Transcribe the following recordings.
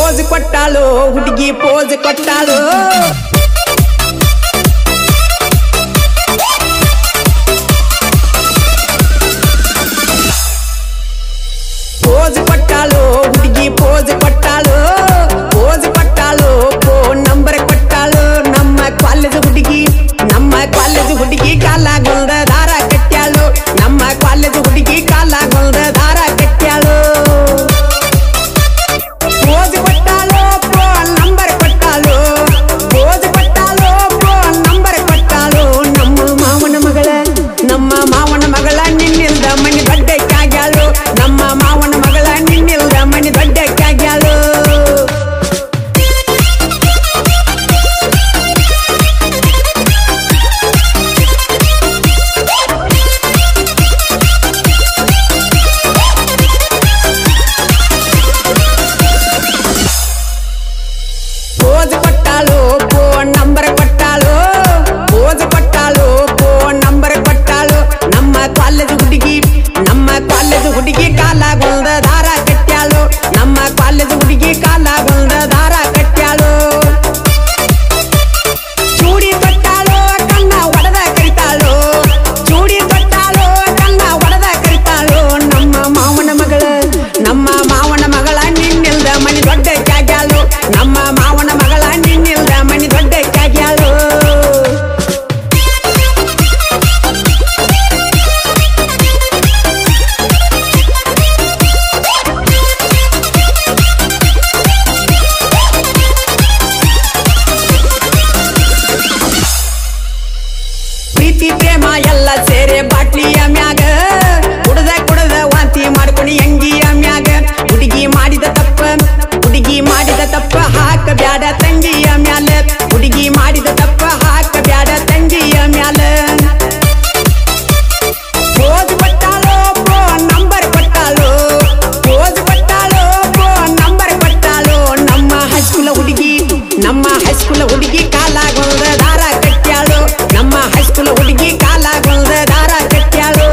pose ಕೊಟ್ಟಾಳು ಹುಡುಗಿ pose ಕೊಟ್ಟಾಳು ಪೋಸ್ ಕೊಟ್ಟಾಳು ಹುಡುಗಿ ಪೋಸ್ ಕೊಟ್ಟಾಳು ಪೋಸ್ ಕೊಟ್ಟಾಳು ಫೋನ್ ನಂಬರ್ ಕೊಟ್ಟಾಳು ನಮ್ಮ ಕಾಲೇಜ್ ಹುಡುಗಿ ನಮ್ಮ ಕಾಲೇಜ್ ಹುಡುಗಿ ಕಾಲಾಗೊಂದ ದಾರ ಕಟ್ಟ್ಯಾಳು ನಮ್ಮ ಕಾಲೇಜ್ ಹುಡುಗಿ ಕಾಲಾಗೊಂದ ದಾರ ಕಟ್ಟ್ಯಾಳು ಪೋಸ್ ಕೊಟ್ಟಾಳು ಫೋನ್ ನಂಬರ್ ಕೊಟ್ಟಾಳು ಪೋಸ್ ಕೊಟ್ಟಾಳು ಫೋನ್ ನಂಬರ್ ಕೊಟ್ಟಾಳು ನಮ್ಮ ಮಾವನ ಮಗಳ ನಮ್ಮ ಮಾವನ ಮಗಳ ನಿನ್ನಿಲ್ದ ಮನಿ ದೊಡ್ಡಕ್ಕಾಗ್ಯಾಳು ನಮ್ಮ ಮಾವನ ಮಗಳ ನಿನ್ನಿಲ್ದ ಮನಿ ದೊಡ್ಡಕ್ಕಾಗ್ಯಾಳು ಪೋಸ್ ಕೊಟ್ಟಾಳು ಫೋನ್ ನಂಬರ್ ಕೊಟ್ಟಾಳು ಪೋಸ್ ಕೊಟ್ಟಾಳು ಫೋನ್ ನಂಬರ್ ಕೊಟ್ಟಾಳು ನಮ್ಮ ಕಾಲೇಜ್ ಹುಡುಗಿ ನಮ್ಮ ಕಾಲೇಜ್ ಹುಡುಗಿ ಕಾಲಾಗೊಂದ ದಾರ ಕಟ್ಟ್ಯಾಳು ನಮ್ಮ ಕಾಲೇಜ್ ಹುಡುಗಿ ಕಾಲಾಗೊಂದ ದಾರ ಕಟ್ಟ್ಯಾಳು ಚೂಡಿ ತೊಟ್ಟಾಳು ಕಣ್ಣ ಒಡೆದ ಕರಿತಾಳು ಚೂಡಿ ತೊಟ್ಟಾಳು ಕಣ್ಣ ಒಡೆದ ಕರಿತಾಳು ನಮ್ಮ ಮಾವನ ಮಗಳ ನಮ್ಮ ಮಾವನ ಮಗಳ ನಿನ್ನಿಲ್ದ ಮನಿ ದೊಡ್ಡ ಕ್ಯಾಗ್ಯಾಳು ನಮ್ಮ ಮಾವನ ಮಗಳ ನಿನ್ನಿಲ್ದ ಮನಿ ದೊಡ್ಡ ಕ್ಯಾಗ್ಯಾಳು ಪ್ರೀತಿ ಪ್ರೇಮ ಎಲ್ಲ ಸೇರೆ ಬಾಟ್ಲಿಯ ಮ್ಯಾಗ ಕುಡದ ಕುಡದ ವಾಂತಿ ಮಾಡ್ಕೊಂಡು ಎಂಗಿಯ ಮ್ಯಾಗ ಹುಡುಗಿ ಮಾಡಿದ ತಪ್ಪ ಹುಡುಗಿ ಮಾಡಿದ ತಪ್ಪ ಹಾಕ ಬ್ಯಾಡ ತಂಗಿಯ ಮ್ಯಾಲ ಹುಡುಗಿ ಮಾಡಿದ ತಪ್ಪ ಹಾಕ ಬ್ಯಾಡ ತಂಗಿಯ ಮ್ಯಾಲ ಪೋಸ್ ಕೊಟ್ಟಾಳು ಫೋನ್ ನಂಬರ್ ಕೊಟ್ಟಾಳು ಪೋಸ್ ಕೊಟ್ಟಾಳು ಫೋನ್ ನಂಬರ್ ಕೊಟ್ಟಾಳು ನಮ್ಮ ಹೈಸ್ಕೂಲ್ ಹುಡುಗಿ ನಮ್ಮ ಹೈಸ್ಕೂಲ್ ಹುಡುಗಿ ಕಾಲಾಗೊಂದ ದಾರ ಕಟ್ಟ್ಯಾಳು ನಮ್ಮ ಹೈಸ್ಕೂಲ್ ಹುಡುಗಿ ಕಾಲಾಗೊಂದ ದಾರ ಕಟ್ಟ್ಯಾಳು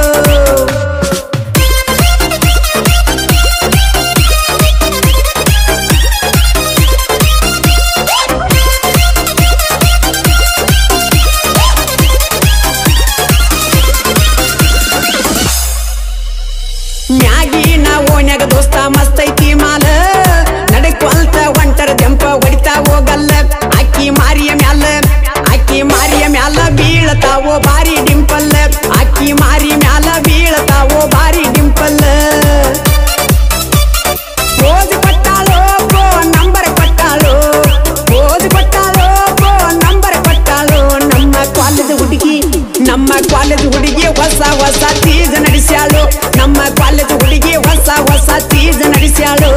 ಮ್ಯಾಗಿನ ಓಣ್ಯಾಗ ದೋಸ್ತ ಮಸ್ತ್ ಐತಿ ಮಾಲ ನಡಕ್ವಲ್ತ ಒಂಟರ ದೆಂಪ ಹೊಡಿತಾ ಹೋಗಲ್ಲ ಅಕ್ಕಿ ಮಾರಿಯ ಮ್ಯಾಲ ಅಕ್ಕಿ ಮಾರಿಯ ಮ್ಯಾಲ ಬೀಳತಾವೋ ಬಾರಿ ಡಿಂಪಲ್ ಅಕ್ಕಿ ಮಾರಿ ಮ್ಯಾಲ ಬೀಳತಾವೋ ಬಾರಿ ಡಿಂಪಲ್ ಪೋಸ್ ಕೊಟ್ಟಾಳು ಫೋನ್ ನಂಬರ್ ಕೊಟ್ಟಾಳು ಪೋಸ್ ಕೊಟ್ಟಾಳು ಫೋನ್ ನಂಬರ್ ಕೊಟ್ಟಾಳು ನಮ್ಮ ಕಾಲೇಜ್ ಹುಡುಗಿ ನಮ್ಮ ಕಾಲೇಜ್ ಹುಡುಗಿ ಹೊಸ ಹೊಸ ತೀಜ ನಡೆಸ್ಯಾಳು ನಮ್ಮ ಕಾಲೇಜ್ ಹುಡುಗಿ ಹೊಸ ಹೊಸ ತೀಜ ನಡೆಸ್ಯಾಳು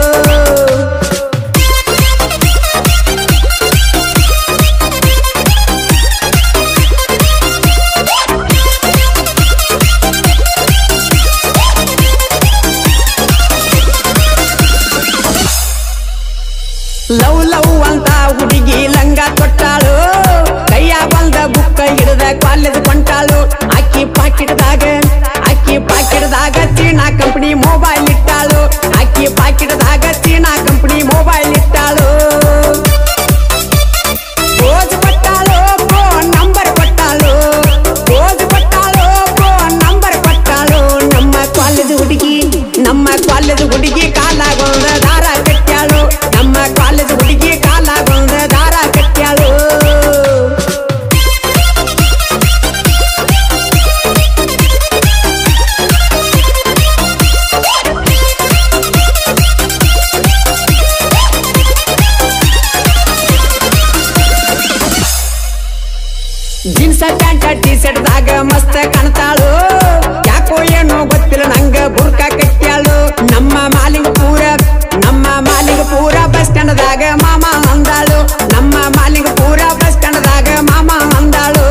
ಲವ್ ಲವ್ ಅಂತ ಹುಡುಗಿ ಲಂಗ ತೊಟ್ಟಾಳು ಕೈಯ ಬಂದ ಬುಕ್ಕ ಹಿಡಿದ ಕಾಲೇಜ್ ಕೊಂಟಾಳು ಅಕ್ಕಿ ಪಾಕಿಟ್ದಾಗ ಅಕ್ಕಿ ಪಾಕಿಟ್ದಾಗ ಚೀನಾ ಕಂಪನಿ ಮೊಬೈಲ್ ಇಟ್ಟಾಳು ಅಕ್ಕಿ ಪಾಕಿಟ್ದಾಗ ಚೀನಾ ಕಂಪನಿ ಮೊಬೈಲ್ ಇಟ್ಟಾಳು ಪೋಸ್ ಕೊಟ್ಟಾಳು ಫೋನ್ ನಂಬರ್ ಕೊಟ್ಟಾಳು ಪೋಸ್ ಕೊಟ್ಟಾಳು ಫೋನ್ ನಂಬರ್ ಕೊಟ್ಟಾಳು ನಮ್ಮ ಕಾಲೇಜ್ ಹುಡುಗಿ ನಮ್ಮ ಕಾಲೇಜ್ ಹುಡುಗಿ ಕಾಲಾಗೊಂದ ದಾರ ಕಟ್ಟ್ಯಾಳು ನಮ್ಮ ಕಾಲೇಜ್ ಹುಡುಗಿ ಕಾಲಾಗೊಂದ ದಾರ ಕಟ್ಟ್ಯಾಳು ಜೀನ್ಸ್ ಪ್ಯಾಂಟ್ ಟಿ ಶರ್ಟ್ ದಾಗ ಮಸ್ತ್ ಕಾಣ್ತಾಳು ಯಾಕೋ ಏನೋ ಗೊತ್ತಿಲ್ಲ ನಂಗ ಬುರ್ಕ ಕಟ್ಟ್ಯಾಳು ನಮ್ಮ ಮಾಲಿಂಗ ಪೂರ ನಮ್ಮ ಮಾಲಿಂಗ ಪೂರ ಬಸ್ ಸ್ಟ್ಯಾಂಡ್ ದಾಗ ಮಾಮ ಅಂದಾಳು ನಮ್ಮ ಮಾಲಿಂಗ ಪೂರ ಬಸ್ ಸ್ಟ್ಯಾಂಡ್ ದಾಗ ಮಾಮ ಅಂದಾಳು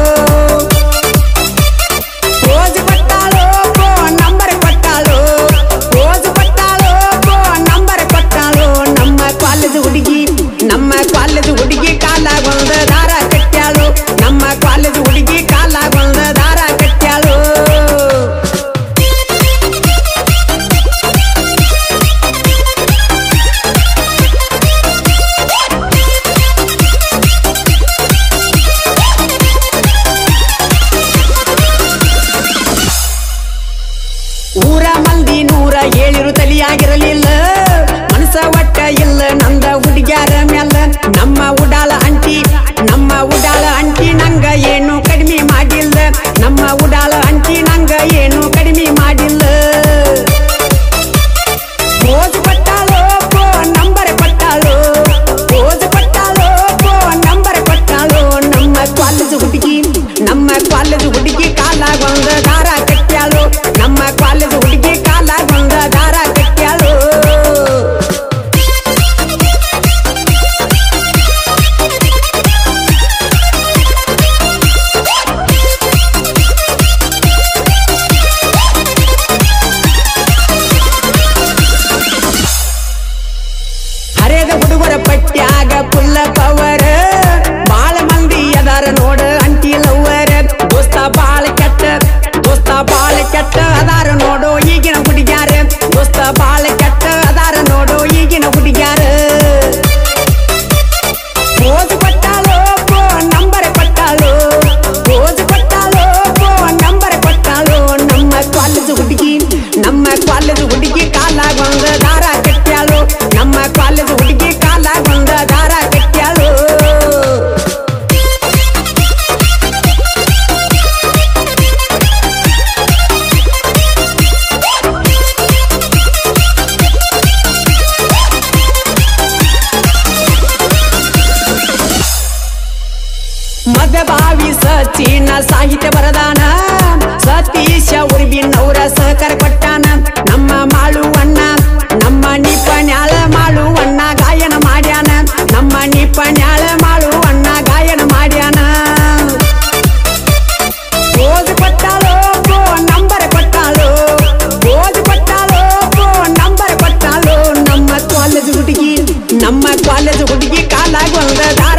ಪೋಸ್ ಕೊಟ್ಟಾಳು ಫೋನ್ ನಂಬರ್ ಕೊಟ್ಟಾಳು ಪೋಸ್ ಕೊಟ್ಟಾಳು ಫೋನ್ ನಂಬರ್ ಕೊಟ್ಟಾಳು ನಮ್ಮ ಕಾಲೇಜ್ ಹುಡುಗಿ ನಮ್ಮ ಕಾಲೇಜ್ ಹುಡುಗಿ ಕಾಲಾಗೊಂದ ದಾರ ಕಟ್ಟ್ಯಾಳು ನಮ್ಮ ಕಾಲೇಜ್ ಹುಡುಗಿ ಕಾಲಾಗೊಂದ ದಾರ ಕಟ್ಟ್ಯಾಳು ಅವರ ಪಟ್ಯಾಗ ಪುಲ್ಲ ಪವರ ಬಾಳ ಮಂದಿ ಅದಾರ ನೋಡ ಅಂಟಿ ಲವ್ವರ ದೋಸ್ತ ಬಾಳ ಕೆಟ್ಟ ದೋಸ್ತ ಬಾಳ ಕೆಟ್ಟ ಅದಾರ ನೋಡು ಈಗಿನ ಹುಡುಗ್ಯಾರ ದೋಸ್ತ ಬಾಳ ಕೆಟ್ಟ ಅದಾರ ನೋಡು ಈಗಿನ ಹುಡುಗ್ಯಾರ ಪೋಜ್ ಕೊಟ್ಟಾಳೋ ಪೋ ನಂಬರ್ ಕೊಟ್ಟಾಳೋ ಪೋಜ್ ಕೊಟ್ಟಾಳೋ ಪೋ ನಂಬರ್ ಕೊಟ್ಟಾಳೋ ನಮ್ಮ ಕಾಲೇಜ್ ಹುಡುಗಿ ನಮ್ಮ ಕಾಲೇಜ್ ಹುಡುಗಿ ಕಾಲಾಗೊಂದ ದಾರ ಕಟ್ಟ್ಯಾಳು ನಮ್ಮ ಕಾಲೇಜ್ ಹುಡುಗಿ ಕಾಲಾಗೊಂದ ದಾರ ಕಟ್ಟ್ಯಾಳು ಮದಭಾವಿ ಸಚಿನ ಸಾಹಿತ್ಯ ಬರದಾನ ಸತೀಶ ಉರ್ಬಿನವರ ಸಹಕಾರ ಕೊಟ್ಟಾನ ನಮ್ಮ ಮಾಳುವಣ್ಣ ನಮ್ಮ ನಿಪನ್ಯಾಳ ಮಾಳುವಣ್ಣ ಗಾಯನ ಮಾಡ್ಯಾನ ನಮ್ಮ ನಿಪನ್ಯಾಳ ಮಾಳುವಣ್ಣ ಗಾಯನ ಮಾಡ್ಯಾನ ಓದ್ ಕೊಟ್ಟಾಳೋ ಪೋ ನಂಬರ್ ಕೊಟ್ಟಾಳೋ ಓದ್ ಕೊಟ್ಟಾಳೋ ಪೋ ನಂಬರ್ ಕೊಟ್ಟಾಳೋ ನಮ್ಮ ಕಾಲೇಜ್ ಹುಡುಗಿ ನಮ್ಮ ಕಾಲೇಜ್ ಹುಡುಗಿ ಕಾಲಾಗ ಒಂದ